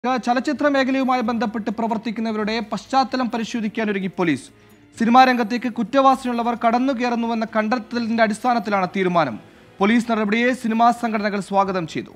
ചലച്ചിത്ര മേഖലയുമായി ബന്ധപ്പെട്ട് പ്രവർത്തിക്കുന്നവരുടെ പശ്ചാത്തലം പരിശോധിക്കാനൊരുങ്ങി പോലീസ് സിനിമാ രംഗത്തേക്ക് കുറ്റവാസനയുള്ളവർ കടന്നു കയറുന്നുവെന്ന കണ്ടെത്തലിന്റെ അടിസ്ഥാനത്തിലാണ് തീരുമാനം പോലീസ് നടപടിയെ സിനിമാ സംഘടനകൾ സ്വാഗതം ചെയ്തു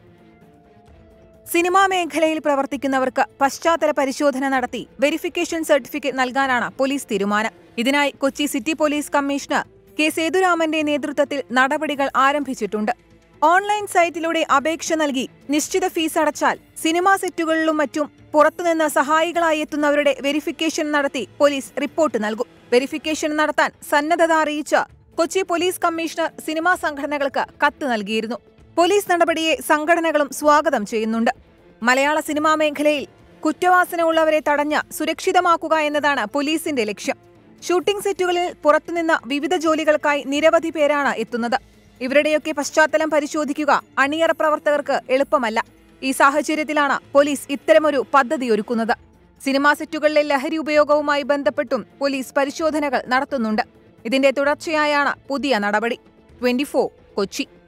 സിനിമാ മേഖലയിൽ പ്രവർത്തിക്കുന്നവർക്ക് പശ്ചാത്തല പരിശോധന നടത്തി വെരിഫിക്കേഷൻ സർട്ടിഫിക്കറ്റ് നൽകാനാണ് പോലീസ് തീരുമാനം ഇതിനായി Kochi city police commissioner K സേതുരാമന്റെ നേതൃത്വത്തിൽ നടപടികൾ ആരംഭിച്ചിട്ടുണ്ട് ഓൺലൈൻ സൈറ്റിലൂടെ അപേക്ഷ നൽകി നിശ്ചിത ഫീസ് അടച്ചാൽ സിനിമാ സെറ്റുകളിലും മറ്റും പുറത്തുനിന്ന് സഹായികളായി എത്തുന്നവരുടെ വെരിഫിക്കേഷൻ നടത്തി പോലീസ് റിപ്പോർട്ട് നൽകും വെരിഫിക്കേഷൻ നടത്താൻ സന്നദ്ധത അറിയിച്ച് കൊച്ചി പോലീസ് കമ്മീഷണർ സിനിമാ സംഘടനകൾക്ക് കത്ത് നൽകിയിരുന്നു പോലീസ് നടപടിയെ സംഘടനകളും സ്വാഗതം ചെയ്യുന്നുണ്ട് മലയാള സിനിമാ മേഖലയിൽ കുറ്റവാസന ഉള്ളവരെ തടഞ്ഞ് സുരക്ഷിതമാക്കുക എന്നതാണ് പോലീസിന്റെ ലക്ഷ്യം ഷൂട്ടിംഗ് സെറ്റുകളിൽ പുറത്തുനിന്ന് വിവിധ ജോലികൾക്കായി നിരവധി പേരാണ് എത്തുന്നത് ഇവരുടെയൊക്കെ പശ്ചാത്തലം പരിശോധിക്കുക അണിയറ പ്രവർത്തകർക്ക് എളുപ്പമല്ല ഈ സാഹചര്യത്തിലാണ് പോലീസ് ഇത്തരമൊരു പദ്ധതി ഒരുക്കുന്നത് സിനിമാ സെറ്റുകളിലെ ലഹരി ഉപയോഗവുമായി ബന്ധപ്പെട്ടും പോലീസ് പരിശോധനകൾ നടത്തുന്നുണ്ട് ഇതിന്റെ തുടർച്ചയായാണ് പുതിയ നടപടി ട്വന്റി കൊച്ചി